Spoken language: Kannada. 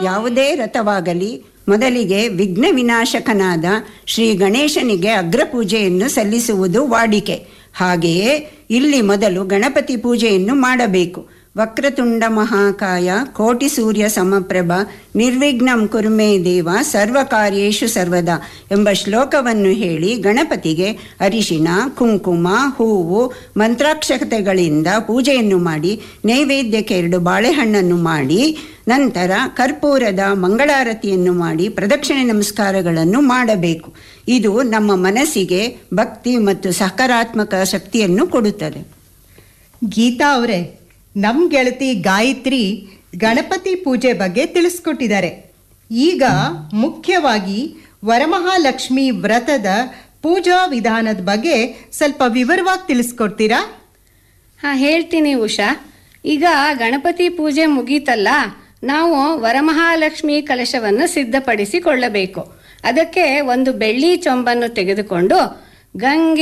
ಯಾವುದೇ ರಥವಾಗಲಿ ಮೊದಲಿಗೆ ವಿಘ್ನ ವಿನಾಶಕನಾದ ಶ್ರೀ ಗಣೇಶನಿಗೆ ಅಗ್ರಪೂಜೆಯನ್ನು ಸಲ್ಲಿಸುವುದು ವಾಡಿಕೆ ಹಾಗೆಯೇ ಇಲ್ಲಿ ಮೊದಲು ಗಣಪತಿ ಪೂಜೆಯನ್ನು ಮಾಡಬೇಕು ವಕ್ರತುಂಡ ಮಹಾಕಾಯ ಕೋಟಿ ಸೂರ್ಯ ಸಮಪ್ರಭ ನಿರ್ವಿಘ್ನಂ ಕುರುಮೇ ದೇವ ಸರ್ವಕಾರ್ಯೇಷು ಸರ್ವದಾ ಎಂಬ ಶ್ಲೋಕವನ್ನು ಹೇಳಿ ಗಣಪತಿಗೆ ಅರಿಶಿಣ ಕುಂಕುಮ ಹೂವು ಮಂತ್ರಾಕ್ಷತೆಗಳಿಂದ ಪೂಜೆಯನ್ನು ಮಾಡಿ ನೈವೇದ್ಯಕ್ಕೆ ಎರಡು ಬಾಳೆಹಣ್ಣನ್ನು ಮಾಡಿ ನಂತರ ಕರ್ಪೂರದ ಮಂಗಳಾರತಿಯನ್ನು ಮಾಡಿ ಪ್ರದಕ್ಷಿಣೆ ನಮಸ್ಕಾರಗಳನ್ನು ಮಾಡಬೇಕು ಇದು ನಮ್ಮ ಮನಸ್ಸಿಗೆ ಭಕ್ತಿ ಮತ್ತು ಸಕಾರಾತ್ಮಕ ಶಕ್ತಿಯನ್ನು ಕೊಡುತ್ತದೆ ಗೀತಾ ಅವರೇ ನಮ್ಮ ಗೆಳತಿ ಗಾಯತ್ರಿ ಗಣಪತಿ ಪೂಜೆ ಬಗ್ಗೆ ತಿಳಿಸ್ಕೊಟ್ಟಿದ್ದಾರೆ ಈಗ ಮುಖ್ಯವಾಗಿ ವರಮಹಾಲಕ್ಷ್ಮಿ ವ್ರತದ ಪೂಜಾ ವಿಧಾನದ ಬಗ್ಗೆ ಸ್ವಲ್ಪ ವಿವರವಾಗಿ ತಿಳಿಸ್ಕೊಡ್ತೀರಾ ಹಾಂ ಹೇಳ್ತೀನಿ ಉಷಾ ಈಗ ಗಣಪತಿ ಪೂಜೆ ಮುಗೀತಲ್ಲ ನಾವು ವರಮಹಾಲಕ್ಷ್ಮಿ ಕಲಶವನ್ನು ಸಿದ್ಧಪಡಿಸಿಕೊಳ್ಳಬೇಕು ಅದಕ್ಕೆ ಒಂದು ಬೆಳ್ಳಿ ಚೊಂಬನ್ನು ತೆಗೆದುಕೊಂಡು ಗಂಗೆ